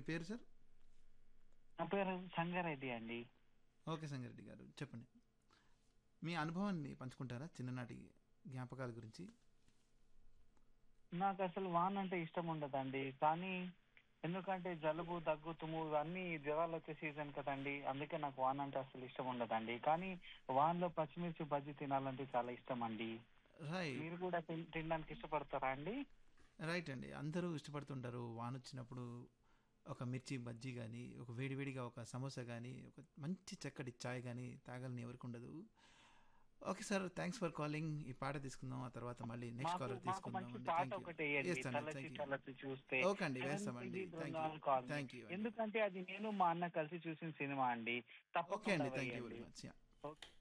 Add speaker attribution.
Speaker 1: పేరు సార్
Speaker 2: నా పేరు సంగారెడ్డి అండి
Speaker 1: ఓకే సంగారెడ్డి గారు చెప్పండి మీ అనుభవాన్ని పంచుకుంటారా చిన్ననాటి జ్ఞాపకాల గురించి
Speaker 2: నాకు అసలు వాన్ అంటే ఇష్టం ఉండదండి కానీ ఎందుకంటే జలుబు దగ్గు తుమ్ము ఇవన్నీ జ్వరాలు వచ్చే సీజన్ కదండి అందుకే నాకు వాన్ అంటే అసలు ఇష్టం ఉండదండి కానీ వాన్ లో పచ్చిమిర్చి బజ్జి తినాలంటే చాలా ఇష్టం అండి
Speaker 1: రైట్
Speaker 2: మీరు కూడా తిన్- తినడానికి ఇష్టపడతారా అండి
Speaker 1: రైట్ అండి అందరూ ఇష్టపడుతుంటారు వాన వచ్చినప్పుడు ఒక మిర్చి బజ్జీ కానీ ఒక వేడివేడిగా ఒక సమోసా కానీ ఒక మంచి చక్కటి చాయ్ కానీ తాగాలని ఎవరికి ఉండదు okay sir thanks for calling ఈ పాట తీసుకుందాం ఆ తర్వాత మళ్ళీ నెక్స్ట్
Speaker 2: మాకు
Speaker 1: కాలర్
Speaker 2: మాకు
Speaker 1: తీసుకుందాం
Speaker 2: మంచి
Speaker 1: అండి
Speaker 2: పాట
Speaker 1: థ్యాంక్
Speaker 2: ఒకటి
Speaker 1: యూ
Speaker 2: వేయండి
Speaker 1: వేస్తాను
Speaker 2: తలచి
Speaker 1: థ్యాంక్ యూ
Speaker 2: తలచి చూస్తే
Speaker 1: ఓకే అండి, వేస్తామండి.
Speaker 2: ఇది
Speaker 1: Thank you.
Speaker 2: Brindavan colony.
Speaker 1: Thank you అండి.
Speaker 2: ఎందుకంటే అది నేను మా అన్న కలిసి చూసిన సినిమా అండి
Speaker 1: ఓకే అండి
Speaker 2: తప్పకుండా
Speaker 1: థ్యాంక్ యూ
Speaker 2: వేయండి.
Speaker 1: Very much
Speaker 2: okay